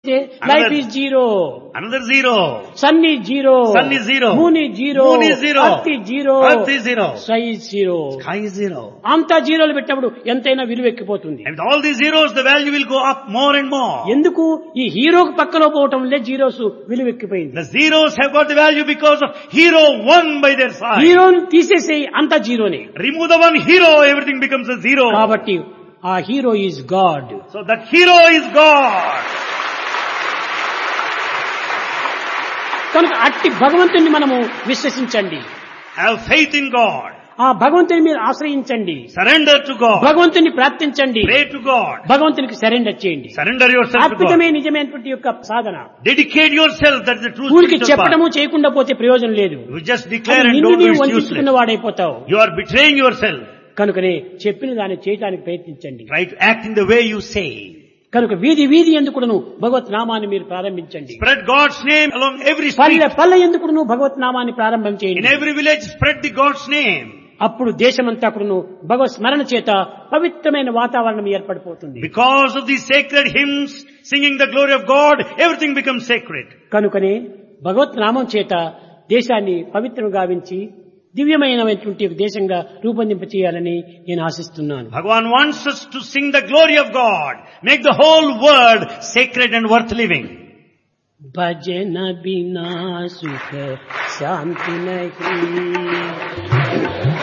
Life is zero Another zero. Sun is zero Sun is zero. Moon is zero Moon is zero. Earth is zero Earth is zero. Sky is zero Sky is zero. అంతా జీరోలు పెట్టినప్పుడు ఎంతైనా విలువెక్కిపోతుంది And with all these zeros, the value will go up more and more. ఎందుకు ఈ హీరోకు పక్కలో పోవటం వల్లే zeros విలువెక్కిపోయింది The zeros have got the value because of hero one by their side. హీరోని తీసేసేయి అంతా జీరోనే Remove the one hero, everything becomes a zero. కాబట్టి ఆ hero is God So that hero is God. కనుక అట్టి భగవంతుని మనము విశ్వసించండి Have faith in God. ఆ భగవంతుని మీరు ఆశ్రయించండి Surrender to God. భగవంతుని ప్రార్థించండి Pray to God. భగవంతునికి సరెండర్ చేయండి Surrender yourself to అద్భుతమే God. నిజమైనటువంటి యొక్క సాధన Dedicate yourself. That's the true ఊరికి spiritual చెప్పడము path. చేయకుండా పోతే ప్రయోజనం లేదు You just declare and నిన్ను don't do నీవు it వంచుకున్న useless. వాడైపోతావు You are betraying yourself. కనుకనే చెప్పిన దాన్ని చేయడానికి ప్రయత్నించండి Try to act in the way you say. కనుక వీధి వీధి ఎందుకును భగవత్ నామాన్ని మీరు ప్రారంభించండి Spread God's name along every పల్లె street. పల్లె ఎందుకును భగవత్ నామాన్ని ప్రారంభం In చేయండి every village, spread the God's name. అప్పుడు దేశమంతా కూడాను భగవత్ స్మరణ చేత పవిత్రమైన వాతావరణం ఏర్పడిపోతుంది Because of these sacred hymns, singing the glory of God, everything becomes sacred. కనుకనే భగవత్ నామం చేత దేశాన్ని పవిత్రం గావించి దివ్యమైనటువంటి ఒక దేశంగా రూపొందింప చేయాలని నేను ఆశిస్తున్నాను Bhagavan wants us to sing the glory of God, make the whole world sacred and worth living. భజన బినా సుఖ శాంతి నహీ